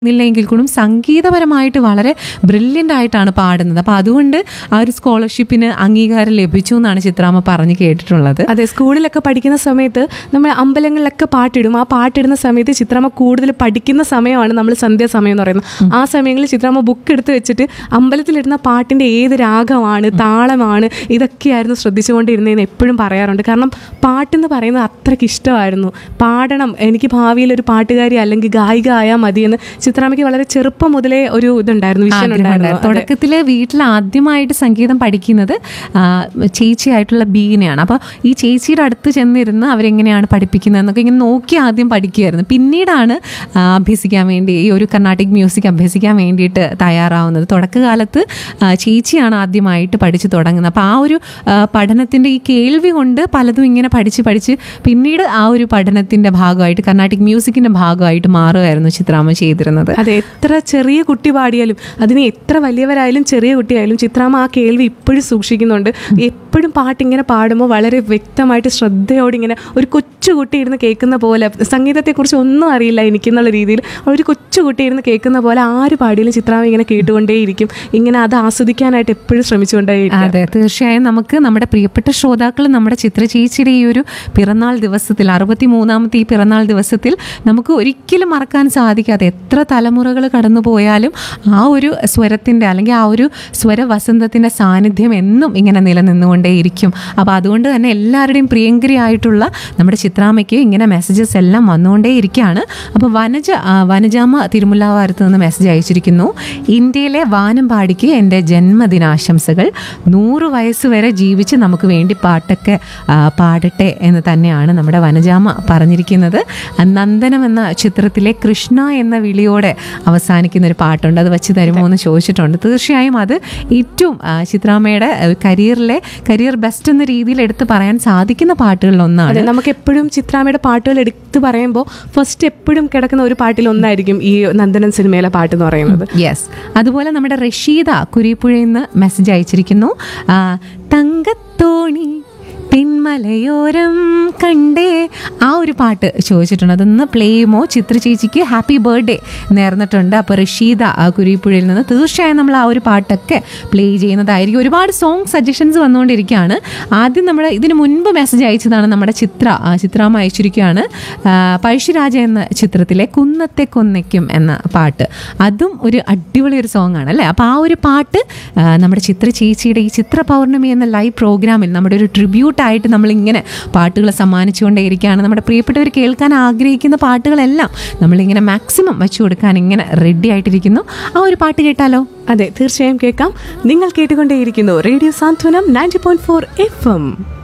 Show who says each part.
Speaker 1: ഇല്ലെങ്കിൽ കൂടി സംഗീതപരമായിട്ട് വളരെ ബ്രില്യൻ്റ് ആയിട്ടാണ് പാടുന്നത് അപ്പോൾ അതുകൊണ്ട് ആ ഒരു സ്കോളർഷിപ്പിന് അംഗീകാരം ലഭിച്ചു എന്നാണ് ചിത്രാമ്മ പറഞ്ഞു കേട്ടിട്ടുള്ളത്
Speaker 2: അതെ സ്കൂളിലൊക്കെ പഠിക്കുന്ന സമയത്ത് നമ്മൾ അമ്പലങ്ങളിലൊക്കെ പാട്ടിടും ആ പാട്ടിടുന്ന സമയത്ത് ചിത്രമ്മ കൂടുതൽ പഠിക്കുന്ന സമയമാണ് നമ്മൾ സന്ധ്യാസമയം എന്ന് പറയുന്നത് ആ സമയങ്ങളിൽ ചിത്രമ്മ ബുക്ക് എടുത്ത് വെച്ചിട്ട് അമ്പലത്തിലിടുന്ന പാട്ടിൻ്റെ ഏത് രാഗമാണ് താളമാണ് ഇതൊക്കെയായിരുന്നു ശ്രദ്ധിച്ചുകൊണ്ടിരുന്നതെന്ന് എപ്പോഴും പറയാറുണ്ട് കാരണം പാട്ടെന്ന് പറയുന്നത് അത്രയ്ക്ക് ഇഷ്ടമായിരുന്നു പാടണം എനിക്ക് ഭാവിയിൽ ഒരു പാട്ടുകാരി അല്ലെങ്കിൽ ഗായിക ആയാൽ മതിയെന്ന് ചിത്രാമ്മയ്ക്ക് വളരെ ചെറുപ്പം മുതലേ ഒരു ഇതുണ്ടായിരുന്നു വിഷൻ ഉണ്ടായിരുന്നു അതെ.
Speaker 1: തുടക്കത്തിൽ വീട്ടിൽ ആദ്യമായിട്ട് സംഗീതം പഠിക്കുന്നത് ആ, ചേച്ചിയായിട്ടുള്ള ബീനെയാണ് അപ്പോൾ ഈ ചേച്ചിയുടെ അടുത്ത് ചെന്നിരുന്ന് അവരെങ്ങനെയാണ് പഠിപ്പിക്കുന്നതെന്നൊക്കെ ഇങ്ങനെ നോക്കി ആദ്യം പഠിക്കുമായിരുന്നു പിന്നീടാണ് ആ, അഭ്യസിക്കാൻ വേണ്ടി ഈ ഒരു കർണാട്ടിക് മ്യൂസിക് അഭ്യസിക്കാൻ വേണ്ടിയിട്ട് തയ്യാറാവുന്നത് തുടക്കകാലത്ത് ആ, ചേച്ചിയാണ് ആദ്യമായിട്ട് പഠിച്ചു തുടങ്ങുന്നത് അപ്പോൾ ആ ഒരു ആ, പഠനത്തിൻ്റെ ഈ കേൾവി കൊണ്ട് പലതും ഇങ്ങനെ പഠിച്ച് പഠിച്ച് പിന്നീട് ആ ഒരു പഠനത്തിൻ്റെ ഭാഗമായിട്ട് കർണാട്ടിക് മ്യൂസിക്കിൻ്റെ ഭാഗമായിട്ട് മാറുമായിരുന്നു ചിത്രാമ്മ ചെയ്തിരുന്നത്
Speaker 2: അതെ എത്ര ചെറിയ കുട്ടി പാടിയാലും അതിന് എത്ര വലിയവരായാലും ചെറിയ കുട്ടിയായാലും ചിത്രാമ്മ ആ കേൾവി ഇപ്പോഴും സൂക്ഷിക്കുന്നുണ്ട് എപ്പോഴും പാട്ടിങ്ങനെ പാടുമ്പോൾ വളരെ വ്യക്തമായിട്ട് ശ്രദ്ധയോടെ ഇങ്ങനെ ഒരു കൊച്ചു കുട്ടി ഇരുന്ന് കേൾക്കുന്ന പോലെ സംഗീതത്തെക്കുറിച്ച് ഒന്നും അറിയില്ല എനിക്കെന്നുള്ള രീതിയിൽ ഒരു കൊച്ചു കുട്ടി ഇരുന്ന് കേൾക്കുന്ന പോലെ ആര് പാടിയാലും ചിത്രാമ്മ ഇങ്ങനെ കേട്ടുകൊണ്ടേയിരിക്കും ഇങ്ങനെ അത് ആസ്വദിക്കാനായിട്ട് എപ്പോഴും ശ്രമിച്ചുകൊണ്ടേയിരിക്കും
Speaker 1: അതെ തീർച്ചയായും നമുക്ക് നമ്മുടെ പ്രിയപ്പെട്ട ശ്രോതാക്കൾ നമ്മുടെ ചിത്ര ചേച്ചിയുടെ ഈ ഒരു പിറന്നാൾ ദിവസത്തിൽ അറുപത്തി മൂന്നാമത്തെ ഈ പിറന്നാൾ ദിവസത്തിൽ നമുക്ക് ഒരിക്കലും മറക്കാൻ സാധിക്കാതെ എത്ര തലമുറകൾ കടന്നു പോയാലും ആ ഒരു സ്വരത്തിൻ്റെ അല്ലെങ്കിൽ ആ ഒരു സ്വര വസന്തത്തിൻ്റെ സാന്നിധ്യം എന്നും ഇങ്ങനെ നിലനിന്നുകൊണ്ടേയിരിക്കും അപ്പോൾ അതുകൊണ്ട് തന്നെ എല്ലാവരുടെയും പ്രിയങ്കരിയായിട്ടുള്ള നമ്മുടെ ചിത്രാമ്മയ്ക്ക് ഇങ്ങനെ മെസ്സേജസ് എല്ലാം വന്നുകൊണ്ടേയിരിക്കുകയാണ് അപ്പോൾ വനജ ആ, വനജാമ്മ തിരുമുല്ലാവാരത്ത് നിന്ന് മെസ്സേജ് അയച്ചിരിക്കുന്നു ഇന്ത്യയിലെ വാനമ്പാടിക്ക് എൻ്റെ ജന്മദിനാശംസകൾ നൂറ് വയസ്സ് വരെ ജീവിച്ച് നമുക്ക് വേണ്ടി പാട്ടൊക്കെ ആ, പാടട്ടെ എന്ന് തന്നെയാണ് നമ്മുടെ വനജാമ പറഞ്ഞിരിക്കുന്നത് ആ, നന്ദനം എന്ന ചിത്രത്തിലെ കൃഷ്ണ എന്ന വിളിയോടെ അവസാനിക്കുന്ന ഒരു പാട്ടുണ്ട് അത് വെച്ച് തരുമോ എന്ന് ചോദിച്ചിട്ടുണ്ട് തീർച്ചയായും അത് ഏറ്റവും ആ, ചിത്രാമ്മയുടെ കരിയറിലെ കരിയർ ബെസ്റ്റ് എന്ന രീതിയിൽ എടുത്ത് പറയാൻ സാധിക്കുന്ന പാട്ടുകളിലൊന്നാണ്
Speaker 2: അതെ നമുക്ക് എപ്പോഴും ചിത്രാമ്മയുടെ പാട്ടുകൾ എടുത്ത് പറയുമ്പോൾ ഫസ്റ്റ് എപ്പോഴും കിടക്കുന്ന ഒരു പാട്ടിൽ ഒന്നായിരിക്കും ഈ നന്ദനൻ സിനിമയിലെ പാട്ട് എന്ന് പറയുന്നത്
Speaker 1: യെസ് അതുപോലെ നമ്മുടെ റഷീദ കുരിപ്പുഴയിൽ നിന്ന് മെസ്സേജ് അയച്ചിരിക്കുന്നു ആ, തങ്കത്തോണി പിന്മലയോരം കണ്ടേ ആ ഒരു പാട്ട് ചോദിച്ചിട്ടുണ്ട് അതൊന്ന് പ്ലേ ചെയ്യുമോ ചിത്ര ചേച്ചിക്ക് ഹാപ്പി ബർത്ത്ഡേ നേർന്നിട്ടുണ്ട് അപ്പോൾ റഷീദ ആ കുരിപ്പുഴയിൽ നിന്ന് തീർച്ചയായും നമ്മൾ ആ ഒരു പാട്ടൊക്കെ പ്ലേ ചെയ്യുന്നതായിരിക്കും ഒരുപാട് സോങ് സജഷൻസ് വന്നുകൊണ്ടിരിക്കുകയാണ് ആദ്യം നമ്മൾ ഇതിന് മുൻപ് മെസ്സേജ് അയച്ചതാണ് നമ്മുടെ ചിത്ര ആ, ചിത്രാമ്മ അയച്ചിരിക്കുകയാണ് ആ, പഴശ്ശിരാജ എന്ന ചിത്രത്തിലെ കുന്നത്തെ കൊന്നയ്ക്കും എന്ന പാട്ട് അതും ഒരു അടിപൊളി ഒരു സോങ് ആണ് അല്ലേ അപ്പോൾ ആ ഒരു പാട്ട് ആ, നമ്മുടെ ചിത്ര ചേച്ചിയുടെ ഈ ചിത്ര പൗർണമി എന്ന ലൈവ് പ്രോഗ്രാമിൽ നമ്മുടെ ഒരു ട്രിബ്യൂട്ടായിട്ട് നമ്മളിങ്ങനെ പാട്ടുകൾ സമ്മാനിച്ചുകൊണ്ടേയിരിക്കുകയാണ് നമ്മുടെ പ്രിയപ്പെട്ടവർ കേൾക്കാൻ ആഗ്രഹിക്കുന്ന പാട്ടുകളെല്ലാം നമ്മളിങ്ങനെ മാക്സിമം വെച്ചു കൊടുക്കാൻ ഇങ്ങനെ റെഡി ആയിട്ടിരിക്കുന്നു ആ ഒരു പാട്ട് കേട്ടാലോ
Speaker 2: അതെ തീർച്ചയായും കേൾക്കാം നിങ്ങൾ കേട്ടുകൊണ്ടേയിരിക്കുന്നു radio Santhwanam ninety point four F M